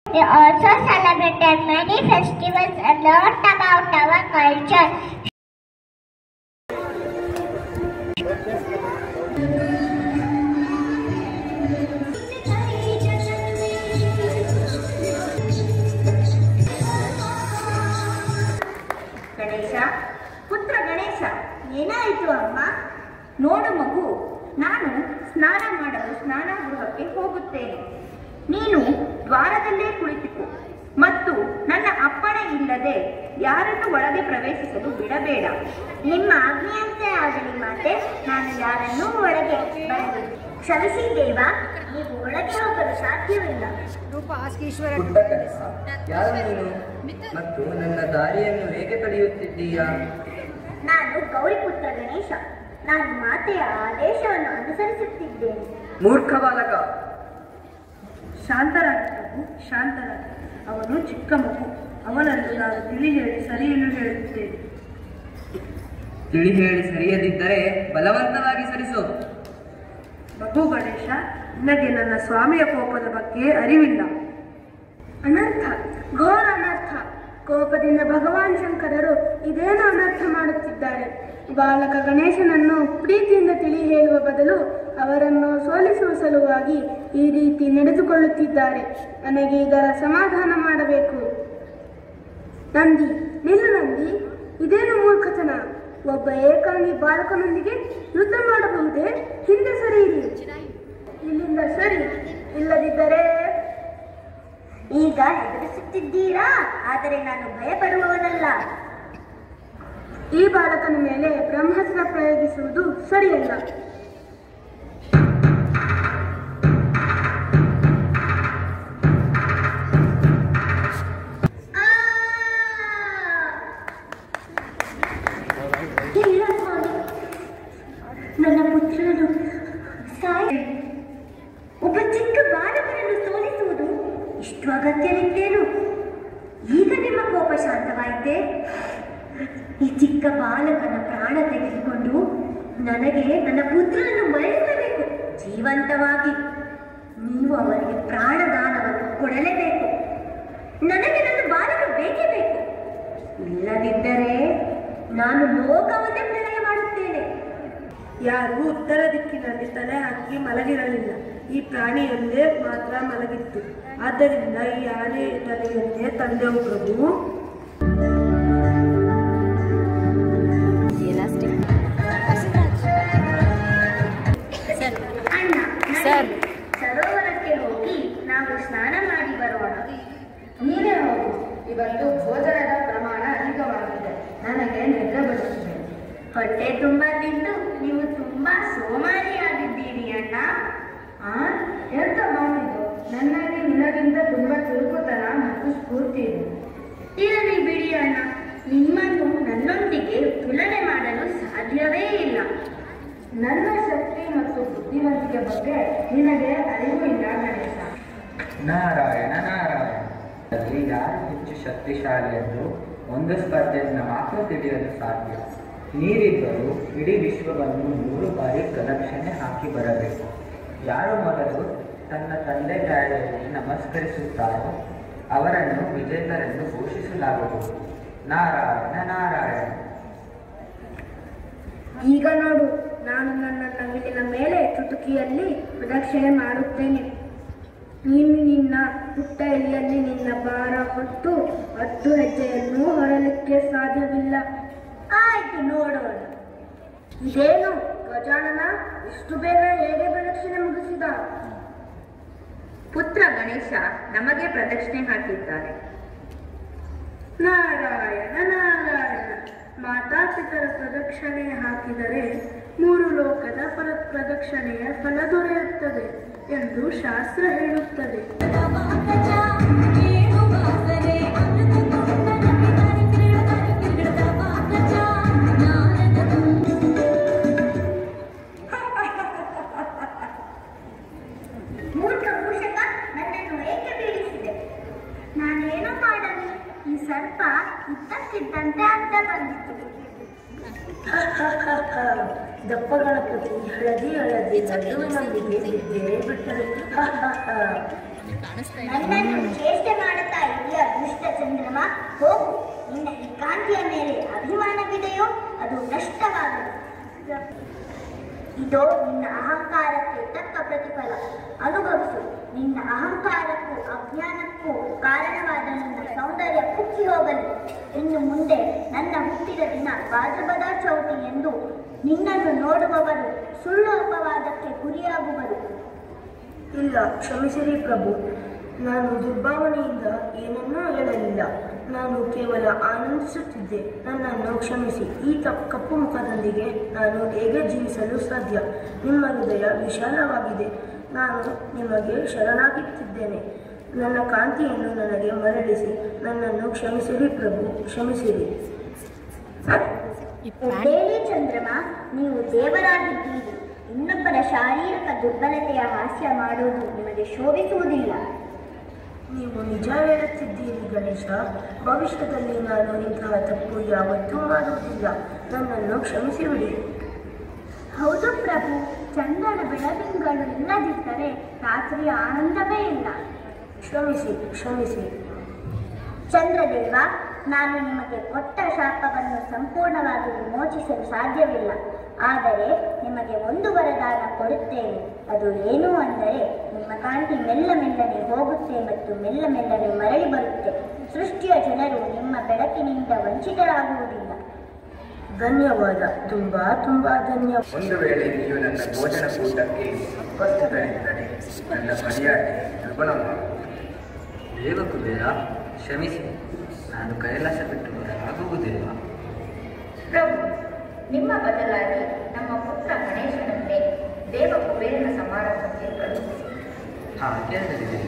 We also celebrated many festivals and learned about our culture. Ganesha ಪುತ್ರ ಗಣೇಶ ಏನಾಯಿತು ಅಮ್ಮ ನೋಡು ಮಗು ನಾನು ಸ್ನಾನ ಮಾಡಲು ಸ್ನಾನ ಗೃಹಕ್ಕೆ ಹೋಗುತ್ತೇನೆ ನೀನು ದ್ವಾರದಲ್ಲೇ ಕುಳಿತುಕೋ ಮತ್ತು ನನ್ನ ಅಪ್ಪಣೆ ಇಲ್ಲದೆ ಯಾರನ್ನು ಒಳಗೆ ಪ್ರವೇಶಿಸಲು ಬಿಡಬೇಡ ನಿಮ್ಮ ಆಜ್ಞೆಯಂತೆ ಆಗಲಿ ಮಾತೆ ನಾನು ಯಾರನ್ನೂ ಒಳಗೆ ಬರಲಿ ಕ್ಷಮಿಸಿ ದೇವ ನೀವು ಒಳಗೆ ಹೋಗಲು ಸಾಧ್ಯವಿಲ್ಲ ಪುಟ್ಟ ಕನಸ ಯಾರು ನೀನು ಮತ್ತು ನನ್ನ ದಾರಿಯನ್ನು ಹೇಗೆ ತಡೆಯುತ್ತಿದ್ದೀಯಾ ನಾನು ಗೌರಿಪುತ್ರ ಗಣೇಶ ನಾನು ಮಾತೆಯ ಆದೇಶವನ್ನು ಅನುಸರಿಸುತ್ತಿದ್ದೇನೆ ಮೂರ್ಖ ಬಾಲಕ ಶಾಂತರಾಗಿ ಪ್ರಭು ಶಾಂತರಾಗಿ ಅವನು ಚಿಕ್ಕ ಮಗು ಅವನನ್ನು ನಾನು ತಿಳಿ ಹೇಳಿ ಸರಿಯನ್ನು ಹೇಳುತ್ತೇನೆ ತಿಳಿ ಹೇಳಿ ಸರಿಯದಿದ್ದರೆ ಬಲವಂತವಾಗಿ ಸರಿಸು ಮಗು ಗಣೇಶ ನಿನಗೆ ನನ್ನ ಸ್ವಾಮಿಯ ಕೋಪದ ಬಗ್ಗೆ ಅರಿವಿಲ್ಲ ಅನರ್ಥ ಘೋರ ಅನರ್ಥ ಕೋಪದಿಂದ ಭಗವಾನ್ ಶಂಕರರು ಇದೇನು ಅನರ್ಥ ಮಾಡುತ್ತಿದ್ದಾರೆ ಬಾಲಕ ಗಣೇಶನನ್ನು ಪ್ರೀತಿಯಿಂದ ತಿಳಿ ಹೇಳುವ ಬದಲು ಅವರನ್ನು ಸೋಲಿಸುವ ಸಲುವಾಗಿ ಈ ರೀತಿ ನಡೆದುಕೊಳ್ಳುತ್ತಿದ್ದಾರೆ ನನಗೆ ಇದರ ಸಮಾಧಾನ ಮಾಡಬೇಕು ನಂದಿ ನಿಲ್ಲು ನಂದಿ ಇದೇನು ಮೂರ್ಖತನ ಒಬ್ಬ ಏಕಾಂಗಿ ಬಾಲಕನೊಂದಿಗೆ ಯುದ್ಧ ಮಾಡಬಹುದೇ ಹಿಂದೆ ಸರಿಯಿರಿ ಇಲ್ಲಿಂದ ಸರಿ ಇಲ್ಲದಿದ್ದರೆ ಈಗ ಹೆದರಿಸುತ್ತಿದ್ದೀರಾ ಆದರೆ ನಾನು ಭಯಪಡುವವನಲ್ಲ ಈ ಬಾಲಕನ ಮೇಲೆ ಬ್ರಹ್ಮಾಸ್ತ್ರ ಪ್ರಯೋಗಿಸುವುದು ಸರಿಯಲ್ಲ ಇಲ್ಲ ಸ್ವಾಮಿ ನನ್ನ ಪುತ್ರನು ಸಾಯ ಒಬ್ಬ ಚಿಕ್ಕ ಬಾಲಕನನ್ನು ಸೋಲಿಸುವುದು ಇಷ್ಟು ಅಗತ್ಯವಿತ್ತೇನು ಈಗ ನಿಮ್ಮ ಕೋಪ ಶಾಂತವಾಯಿತೆ ಈ ಚಿಕ್ಕ ಬಾಲಕನ ಪ್ರಾಣ ತೆಗೆದುಕೊಂಡು ನನಗೆ ನನ್ನ ಪುತ್ರನನ್ನು ಮರಳಿಸಬೇಕು ಜೀವಂತವಾಗಿ ನೀವು ಅವರಿಗೆ ಪ್ರಾಣದಾನವನ್ನು ಕೊಡಲೇಬೇಕು ನನಗೆ ನನ್ನ ಬಾಲಕ ಬೇಕೇ ಬೇಕು ಇಲ್ಲದಿದ್ದರೆ ನಾನು ಲೋಕವನ್ನೇ ಪ್ರಳಯ ಮಾಡುತ್ತೇನೆ ಯಾರೂ ಉತ್ತರ ದಿಕ್ಕಿನಲ್ಲಿ ತಲೆ ಹಾಕಿ ಮಲಗಿರಲಿಲ್ಲ ಈ ಪ್ರಾಣಿಯೊಂದೇ ಮಾತ್ರ ಮಲಗಿತ್ತು ಆದ್ದರಿಂದ ಈ ಆನೆ ತಲೆಯೊಂದೇ ತಂದೆವು ಪ್ರಭು ಅಣ್ಣ ಸರ್ ಸರೋವರಕ್ಕೆ ಹೋಗಿ ನಾವು ಸ್ನಾನ ಮಾಡಿ ಬರೋಣ ನೀನೇ ಹೋಗು ಇವತ್ತು ಭೋಜನದ ಪ್ರಮಾಣ ಅಧಿಕವಾಗಿದೆ ನನಗೆ ನಿದ್ರೆ ಬರುತ್ತದೆ ಹೊಟ್ಟೆ ತುಂಬ ತಿಂದು ನೀವು ತುಂಬಾ ಸೋಮಾರಿಯಾಗಿದ್ದೀರಿ ಅಣ್ಣ ಆ ಎಂತ ಮಾತಿದು ನನ್ನಲ್ಲಿ ನಿನಗಿಂತ ತುಂಬಾ ಚುರುಕುತನ ಮತ್ತು ಸ್ಫೂರ್ತಿ ಇದೆ ಇರಲಿ ಬಿಡಿ ಅಣ್ಣ ನಿಮ್ಮನ್ನು ನನ್ನೊಂದಿಗೆ ತುಲನೆ ಮಾಡಲು ಸಾಧ್ಯವೇ ಇಲ್ಲ ನನ್ನ ಶಕ್ತಿ ಮತ್ತು ಬುದ್ಧಿವಂತಿಕೆ ಬಗ್ಗೆ ನಿನಗೆ ಅರಿವು ಇಲ್ಲ ಗಣೇಶ ನಾರಾಯಣ ನಾರಾಯಣ ಅಲ್ಲಿ ಯಾರು ಹೆಚ್ಚು ಶಕ್ತಿಶಾಲಿ ಎಂದು ಒಂದು ಸ್ಪರ್ಧೆಯಿಂದ ಮಾತ್ರ ತಿಳಿಯಲು ಸಾಧ್ಯ ನೀರಿಬ್ಬರು ಇಡೀ ವಿಶ್ವವನ್ನು ಮೂರು ಬಾರಿ ಪ್ರದಕ್ಷಿಣೆ ಹಾಕಿ ಬರಬೇಕು ಯಾರು ಮೊದಲು ತನ್ನ ತಂದೆ ತಾಯಿಗಳಿಗೆ ನಮಸ್ಕರಿಸುತ್ತಾರೋ ಅವರನ್ನು ವಿಜೇತರೆಂದು ಘೋಷಿಸಲಾಗುವುದು ನಾರಾಯಣ ನಾರಾಯಣ ಈಗ ನೋಡು ನಾನು ನನ್ನ ನವಿಲಿನ ಮೇಲೆ ಚುಟುಕಿಯಲ್ಲಿ ಪ್ರದಕ್ಷಿಣೆ ಮಾಡುತ್ತೇನೆ ನೀನು ನಿನ್ನ ಪುಟ್ಟ ಎಲೆಯಲ್ಲಿ ನಿನ್ನ ಭಾರ ಹೊತ್ತು ಹತ್ತು ಹೆಜ್ಜೆಯನ್ನು ಹೊರಲಿಕ್ಕೆ ಸಾಧ್ಯವಿಲ್ಲ ಆಯ್ತು ನೋಡೋಣ ಇದೇನು ಗಜಾನನ ಇಷ್ಟು ಬೇಗ ಹೇಗೆ ಪ್ರದಕ್ಷಿಣೆ ಮುಗಿಸಿದ ಪುತ್ರ ಗಣೇಶ ನಮಗೆ ಪ್ರದಕ್ಷಿಣೆ ಹಾಕಿದ್ದಾರೆ ನಾರಾಯಣ ನಾರಾಯಣ ಮಾತಾಪಿತರ ಪ್ರದಕ್ಷಿಣೆ ಹಾಕಿದರೆ ಮೂರು ಲೋಕದ ಪರ ಪ್ರದಕ್ಷಿಣೆಯ ಫಲ ದೊರೆಯುತ್ತದೆ ಎಂದು ಶಾಸ್ತ್ರ ಹೇಳುತ್ತದೆ ಮೂರ್ಖ ಮೂಷಕ ನನ್ನನ್ನು ಏಕೆ ಬೀಳಿಸಿದೆ ನಾನೇನು ಮಾಡಲಿ ಈ ಸರ್ಪ ಇದ್ದಕ್ಕಿದ್ದಂತೆ ಅಡ್ಡ ಬಂದಿತು ದಪ್ಪಗಳ ಪ್ರತಿ ಹಳದಿ ಹಳದಿ ನಡುವಿನೊಂದಿಗೆ ಬಿದ್ದೇ ಬಿಟ್ಟರು ನನ್ನನ್ನು ಚೇಷ್ಟೆ ಮಾಡುತ್ತಾ ಇದೆಯಾ ದುಷ್ಟ ಚಂದ್ರಮ ಹೋಗು ನಿನ್ನ ಈ ಕಾಂತಿಯ ಮೇಲೆ ಅಭಿಮಾನವಿದೆಯೋ ಅದು ನಷ್ಟವಾಗದು ಇದೋ ನಿನ್ನ ಅಹಂಕಾರಕ್ಕೆ ತಕ್ಕ ಪ್ರತಿಫಲ ಅನುಭವಿಸು ನಿನ್ನ ಅಹಂಕಾರಕ್ಕೂ ಅಜ್ಞಾನಕ್ಕೂ ಕಾರಣವಾದ ನಿನ್ನ ಸೌಂದರ್ಯ ಕುಕ್ಕಿ ಹೋಗಲಿ ಇನ್ನು ಮುಂದೆ ನನ್ನ ಹುಟ್ಟಿದ ದಿನ ಬಾಜಬದ ಚೌತಿ ಎಂದು ನಿನ್ನನ್ನು ನೋಡುವವರು ಸುಳ್ಳು ಅಪವಾದಕ್ಕೆ ಗುರಿಯಾಗುವರು ಇಲ್ಲ ಕ್ಷಮಿಸಿರಿ ಪ್ರಭು ನಾನು ದುರ್ಭಾವನೆಯಿಂದ ಏನನ್ನೂ ಹೇಳಲಿಲ್ಲ ನಾನು ಕೇವಲ ಆನಂದಿಸುತ್ತಿದ್ದೆ ನನ್ನನ್ನು ಕ್ಷಮಿಸಿ ಈ ತಪ್ಪು ಕಪ್ಪು ಮುಖದೊಂದಿಗೆ ನಾನು ಹೇಗೆ ಜೀವಿಸಲು ಸಾಧ್ಯ ನಿಮ್ಮ ಹೃದಯ ವಿಶಾಲವಾಗಿದೆ ನಾನು ನಿಮಗೆ ಶರಣಾಗುತ್ತಿದ್ದೇನೆ ನನ್ನ ಕಾಂತಿಯನ್ನು ನನಗೆ ಮರಳಿಸಿ ನನ್ನನ್ನು ಕ್ಷಮಿಸಿರಿ ಪ್ರಭು ಕ್ಷಮಿಸಿರಿ ಎದ್ದೇಳಿ ಚಂದ್ರಮ ನೀವು ದೇವರಾಗಿದ್ದೀರಿ ಇನ್ನೊಬ್ಬರ ಶಾರೀರಿಕ ದುರ್ಬಲತೆಯ ಹಾಸ್ಯ ಮಾಡುವುದು ನಿಮಗೆ ಶೋಭಿಸುವುದಿಲ್ಲ ನೀವು ನಿಜ ಹೇಳುತ್ತಿದ್ದೀರಿ ಗಣೇಶ ಭವಿಷ್ಯದಲ್ಲಿ ನಾನು ಇಂತಹ ತಪ್ಪು ಯಾವತ್ತೂ ಮಾಡುವುದಿಲ್ಲ ನನ್ನನ್ನು ಕ್ಷಮಿಸಿಬಿಡಿ ಹೌದು ಪ್ರಭು ಚಂದ್ರನ ಬೆಳದಿಂಗಳು ಇಲ್ಲದಿದ್ದರೆ ರಾತ್ರಿಯ ಆನಂದವೇ ಇಲ್ಲ ಕ್ಷಮಿಸಿ ಕ್ಷಮಿಸಿ ಚಂದ್ರದೇವ ನಾನು ನಿಮಗೆ ಕೊಟ್ಟ ಶಾಪವನ್ನು ಸಂಪೂರ್ಣವಾಗಿ ವಿಮೋಚಿಸಲು ಸಾಧ್ಯವಿಲ್ಲ ಆದರೆ ನಿಮಗೆ ಒಂದು ವರದಾನ ಕೊಡುತ್ತೇನೆ ಅದು ಏನು ಅಂದರೆ ನಿಮ್ಮ ಕಾಂತಿ ಮೆಲ್ಲ ಮೆಲ್ಲನೆ ಹೋಗುತ್ತೆ ಮತ್ತು ಮೆಲ್ಲ ಮೆಲ್ಲನೆ ಮರಳಿ ಬರುತ್ತೆ ಸೃಷ್ಟಿಯ ಜನರು ನಿಮ್ಮ ಬೆಳಕಿನಿಂದ ವಂಚಿತರಾಗುವುದಿಲ್ಲ ಧನ್ಯವಾದ ತುಂಬಾ ತುಂಬಾ ಧನ್ಯವಾದ ಒಂದು ವೇಳೆ ನೀವು ನನ್ನ ಭೋಜನ ಕೂಟಕ್ಕೆ ಉಪಸ್ಥಿತರಿದ್ದರೆ ನನ್ನ ಮರ್ಯಾದೆ ದುರ್ಬಲವಾಗುವುದು ದೇವಕುಬೇರ ಕ್ಷಮಿಸಿ ನಾನು ಕೈಲಾಸ ಬಿಟ್ಟು ಬರಲಾಗುವುದಿಲ್ಲ ಪ್ರಭು ನಿಮ್ಮ ಬದಲಾಗಿ ನಮ್ಮ ಪುತ್ರ ಗಣೇಶನನ್ನೇ ದೇವ ಕುಬೇರನ ಸಮಾರಂಭಕ್ಕೆ ಕಳುಹಿಸಿ ಹಾಗೆ ಆಗಲಿದೆ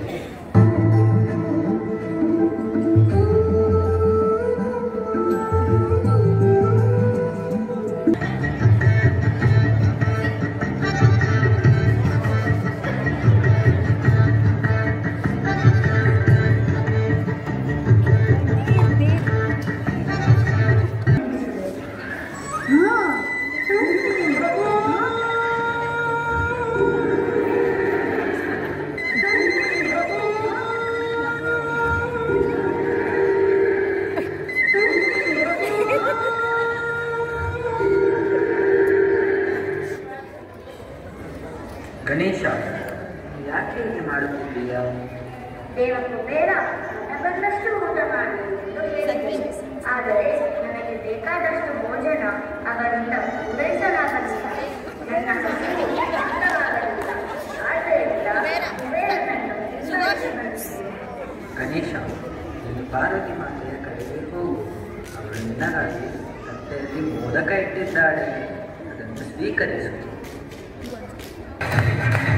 ಗಣೇಶ ಯಾಕೆ ಹೀಗೆ ಮಾಡುತ್ತಿದ್ದೀಯಾ ದೇವ ಕುಬೇರ ಬಂದಷ್ಟು ಊಟ ಮಾಡಿ ಎಂದು ಹೇಳಿದೆ ಆದರೆ ನನಗೆ ಬೇಕಾದಷ್ಟು ಭೋಜನ ಅವರಿಂದ ಪೂರೈಸಲಾಗಲಿಲ್ಲ ನನ್ನ ಹಸಿವು ಶಾಂತವಾಗಲಿಲ್ಲ ಆದ್ದರಿಂದ ಕುಬೇರನನ್ನು ಹಿಂಬಾಲಿಸಿ ಗಣೇಶ ನೀನು ಪಾರ್ವತಿ ಮಾತೆಯ ಕಡೆಗೆ ಹೋಗು ಅವಳು ನಿನಗಾಗಿ ತಟ್ಟೆಯಲ್ಲಿ ಮೋದಕ ಇಟ್ಟಿದ್ದಾಳೆ ಅದನ್ನು ಸ್ವೀಕರಿಸು